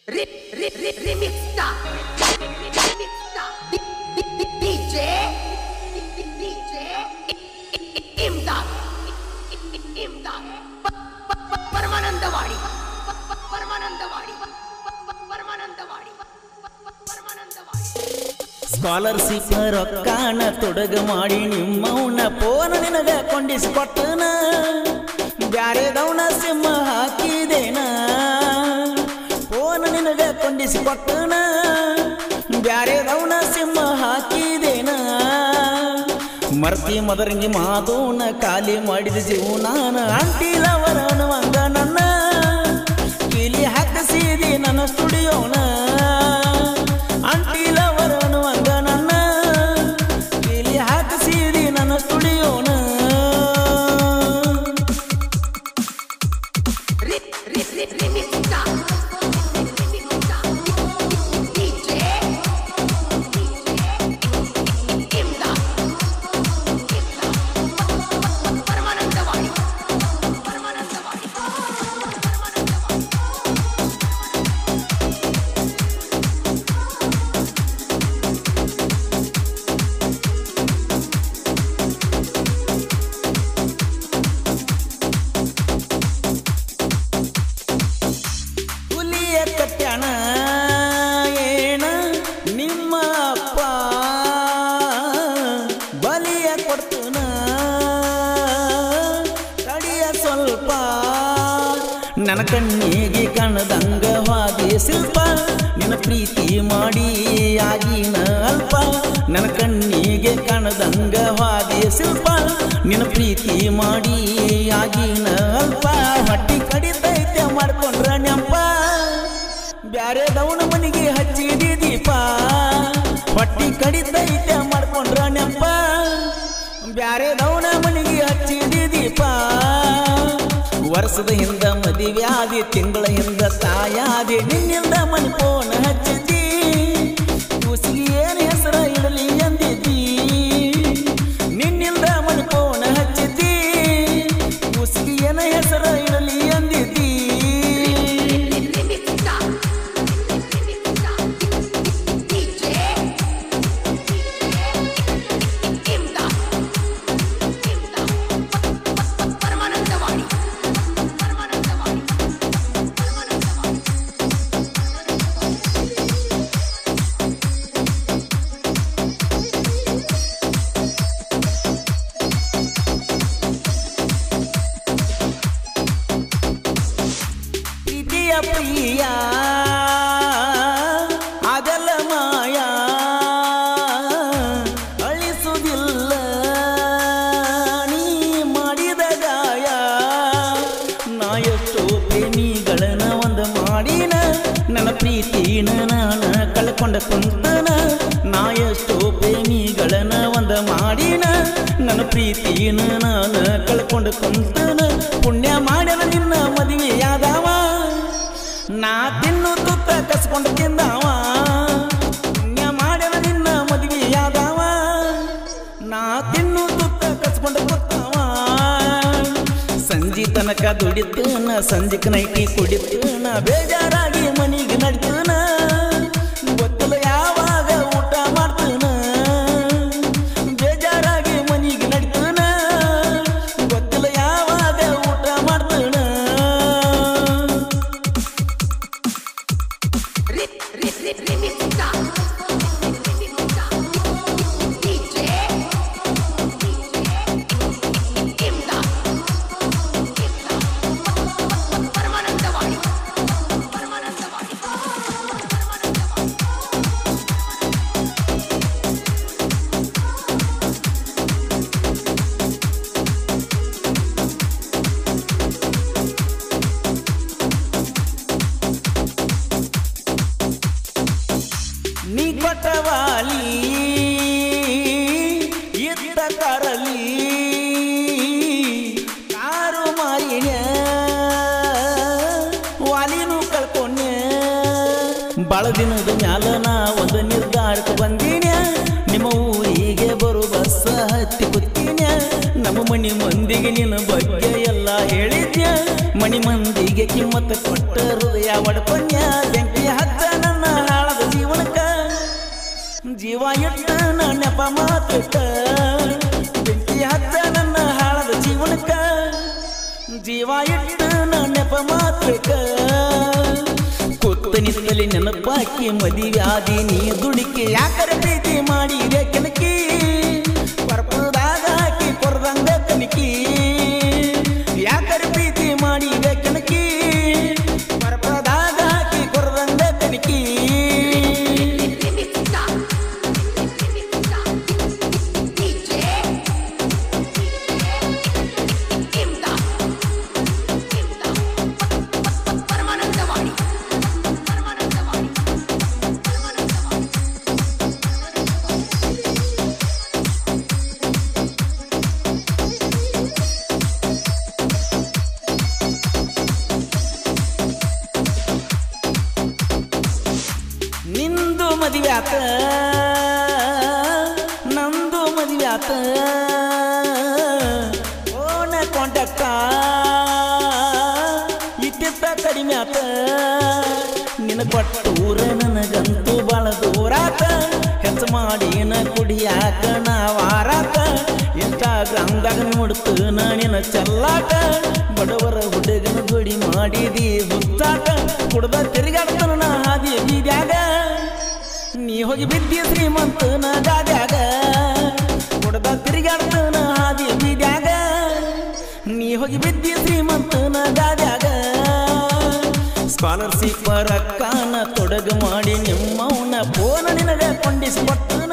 Rip, rip, rip, remix star. Remix star. D- D- D- DJ. D- DJ. Imdad. Imdad. ಪ- ಪ- ಪ- ಪರಮಾನಂದವಾಡಿ ಪ- ಪ- ಪರಮಾನಂದವಾಡಿ ಪ- ಪ- ಪರಮಾನಂದವಾಡಿ ಪ- ಪ- ಪರಮಾನಂದವಾಡಿ ಸ್ಕಾಲರ್ಶಿಪ್ ರೊಕ್ಕಾನ ತೊಡಗ ಮಾಡಿ ನಿಮ್ಮವನ ಪೋನ ನಿನಗ ಕೊಂಡಿಸಿಕೊಟ್ಟನ ಬ್ಯಾರೆದವನ ಸಿಂಹ ಹಾಕಿದೇನ ಪೋನ ನಿನಗ ಕೊಂಡಿಸಿಕೊಟ್ಟನ ಬ್ಯಾರೆದವನ ಸಿಂಹ ಹಾಕಿದೇನ ಮರ್ತಿ ಮದರಂಗಿ ಮಾದೋನ ಖಾಲಿ ಮಾಡಿದ ಜೀವನಾನ ಅಂಟಿಲವರನು ಅಂಗ ನನ್ನ ಕೀಲಿ ಹಾಕಿಸಿದಿ ನನ್ನ ಸ್ಟುಡಿಯೋನ ಅಂಟಿಲವರನು ಅಂಗ ನನ್ನ ಕೀಲಿ ಹಾಕಿಸಿದಿ ನನ್ನ ಸ್ಟುಡಿಯೋನ Rip, rip, rip, remix star. Remix star. DJ. Imdad. Paramanandawadi Paramanandawadi Paramanandawadi ಹುಲಿಯ ಕಟ್ಯಾಣ ಏನ ನಿಮ್ಮ ಅಪ್ಪ ಬಲಿಯ ಕೊಡ್ತನ ಕಡಿಯ ಸ್ವಲ್ಪ ನನ್ನ ಕಣ್ಣಿಗೆ ಕಾಣದಂಗ ಹಾದಿ ಶಿಲ್ಪ ನಿನ್ನ ಪ್ರೀತಿ ಮಾಡಿ ಆಗಿನ ಅಲ್ಪ ನನ್ನ ಕಣ್ಣಿಗೆ ಕಾಣದಂಗ ಹಾದಿ ಶಿಲ್ಪ ನಿನ್ನ ಪ್ರೀತಿ ಮಾಡಿ ಆಗಿನ ಅಲ್ಪ ಹೊಟ್ಟಿ ಕಡಿತೈತೆ ಮಾಡ್ಕೊಂಡ್ರ ನೆಂಪ ಬ್ಯಾರೆ ದವನ ಮನೆಗೆ ಹಚ್ಚಿದಿ ದೀಪ ಹೊಟ್ಟಿ ಕಡಿತೈತೆ ಮಾಡ್ಕೊಂಡ್ರ ನೆಂಪ ಬ್ಯಾರೆ ದವನ ಮನೆಗೆ ಹಚ್ಚಿದಿ ದೀಪ ವರ್ಷದ ಹಿಂದ ಮದುವ್ಯಾದಿ ತಿಂಗಳ ಹಿಂದ ತಾಯಾದಿ ನಿನ್ನಿಂದ ಮನೆ ಫೋನ್ ಹಚ್ಚಿದ್ದಿ ಕೂಸಿಗೆ ಏನು ಹೆಸರ ಇಡಲಿ ಎಂದಿದ್ದಿ ನಿನ್ನಿಂದ ಮನೆ ಫೋನ್ ಹಚ್ಚಿದ್ದಿ ಕೂಸಿಗೆ ಏನ ಹೆಸರ ಇಡಲಿ ಎಂದಿದ್ದಿ Remix star. Remix star. DJ. Imdad. Imdad. Paramanandawadi Paramanandawadi Paramanandawadi ಪ್ರೀತಿಯ ಪ್ರಿಯ ಆಗಲ ಮಾಯ ಅಳಿಸುವುದಿಲ್ಲ ನೀ ಮಾಡಿದ ಗಾಯ ನಾ ಎಷ್ಟೋ ಪ್ರೇಮಿಗಳನ್ನ ಒಂದು ಮಾಡಿನ ನನ್ನ ಪ್ರೀತಿನ ನಾನು ಕಳ್ಕೊಂಡ ಕುಂತನ ನಾ ಎಷ್ಟೋ ಪ್ರೇಮಿಗಳನ್ನ ಒಂದು ಮಾಡಿನ ನನ್ನ ಪ್ರೀತಿನ ನಾನು ಕಳ್ಕೊಂಡ ಕುಂತನ ಪುಣ್ಯ ಮಾಡ್ಯಾನ ನಿನ್ನ ಮದುವೆಯಾದವ ನಾ ತಿನ್ನು ತುತ್ತ ಕಸ್ಕೊಂಡು ತಿಂದವ ಪುಣ್ಯ ಮಾಡ್ಯಾನ ನಿನ್ನ ಮದುವೆಯಾದವ ನಾ ತಿನ್ನು ತುತ್ತ ಕಸ್ಕೊಂಡು ಕೂತವ ಸಂಜೆ ತನಕ ದುಡಿತನ ಸಂಜೆಕ್ ನೈಟಿ ಕುಡಿತನ ಬೇಜಾರಾಗಿ ಮನಿಗೆ ನಡಿತನ ಗೊತ್ತಿಲ್ಲ ಯಾವಾಗ ಊಟ ಮಾಡ್ತನ ಬೇಜಾರಾಗಿ ಮನಿಗೆ ನಡಿತನ ಗೊತ್ತಿಲ್ಲ ಯಾವಾಗ ಊಟ ಮಾಡ್ತನ Rip, rip, rip, remix star. Remix star. DJ. Imdad. Imdad. Paramanandawadi Paramanandawadi Paramanandawadi ನೀ ಕೊಟ್ಟವಾಲಿ ಇದ್ದ ಕರಲಿ ಕಾರು ಮಾರಿನ ವಾಲಿನೂ ಕಳ್ಕೊಂಡೆ ಬಾಳ ದಿನದ ಮ್ಯಾಲ ನಾ ಒಂದು ನಿರ್ಧಾರಕ್ಕೆ ಬಂದೀನ ನಿಮ್ಮ ಊರಿಗೆ ಬರು ಬಸ್ಸ ಹತ್ತಿ ಕೂತೀನ ನಮ್ಮ ಮನಿ ಮಂದಿಗೆ ನಿನ್ನ ಬಗ್ಗೆ ಎಲ್ಲ ಹೇಳಿದ್ಯ ಮನಿ ಮಂದಿಗೆ ಕಿಮ್ಮತ್ತ ಕೊಟ್ಟ ಹೃದಯ ಒಡಪನ್ಯ ಬೆಂಕಿ ಹಚ್ಚ ಜೀವ ಇಟ್ಟ ನೆಪ ಮಾತಕ್ಕ ಬೆಂಕಿ ಹತ್ತ ನನ್ನ ಹಾಳದ ಜೀವನಕ್ಕ ಜೀವ ಇಟ್ಟ ನೆಪ ಮಾತಕ್ಕ ಕೂತ ನಿಂತಲಿ ನೆನಪಾಕಿ ಮದುವೆ ಆದಿ ನೀ ದುಡಿಕೆ ಯಾಕರ ಪ್ರೀತಿ ಮಾಡಿದೆ ಕೆನಕಿ ಪರ್ಪದಾಗ ಹಾಕಿ ಕೊರದಂಗ ಕನಕಿ ಯಾಕರ ಪ್ರೀತಿ ಮಾಡಿದೆ ಕೆನಕಿ ಪರ್ಪದಾಗ ಹಾಕಿ ಕೊರದಂಗ ಕನಕಿ Remix Star. Remix Star. DJ. Imdad. Imdad. Paramanandawadi Paramanandawadi Paramanandawadi ನಿಂದು ಮದುವೆ ಆತ ನಂದು ಮದುವೆ ಆತ ಓನ ಕಾಂಟ್ಯಾಕ್ಟ ಇಟ್ಟಿತ್ತ ಕಡಿಮೆ ಆತ ನಿನ ಕೊಟ್ಟು ಊರ ನನಗಂತೂ ಭಾಳ ದೂರಾತ ಹೆಚ್ಚು ಮಾಡಿ ನ ಕುಡಿಯಾಕ ನಾ ವಾರಾಕ ಇನ್ಸ್ಟಾಗ್ರಾಮ್ದಾಗ ನೋಡ್ತು ನಿನ ಚೆಲ್ಲಾಟ ಬಡವರ ಹುಡುಗನ ಜೋಡಿ ಮಾಡಿದಿ ಹುಚ್ಚಾಟ ಕುಡ್ದ ತಿರುಗಾಡ್ತಾನ ನಾ ಹಾದಿ ಬೀದ್ಯಾಗ ನೀ ಹೋಗಿ ಬಿದ್ದಿ ಶ್ರೀಮಂತನ ಗಾದ್ಯಾಗ ಕುಡ್ದ ತಿರುಗಾಡ್ತಾನ ಹಾದಿ ಬೀದ್ಯಾಗ ನೀ ಹೋಗಿ ಬಿದ್ದಿ ಶ್ರೀಮಂತನ ಗಾದ್ಯಾಗ ಸ್ಕಾಲರ್ಶಿಪ್ ರೊಕ್ಕಾನ ತೊಡಗು ಮಾಡಿ ನಿಮ್ಮವನ ಫೋನ ನಿನಗೆ ಕೊಂಡಿಸಿ ಕೊಟ್ಟು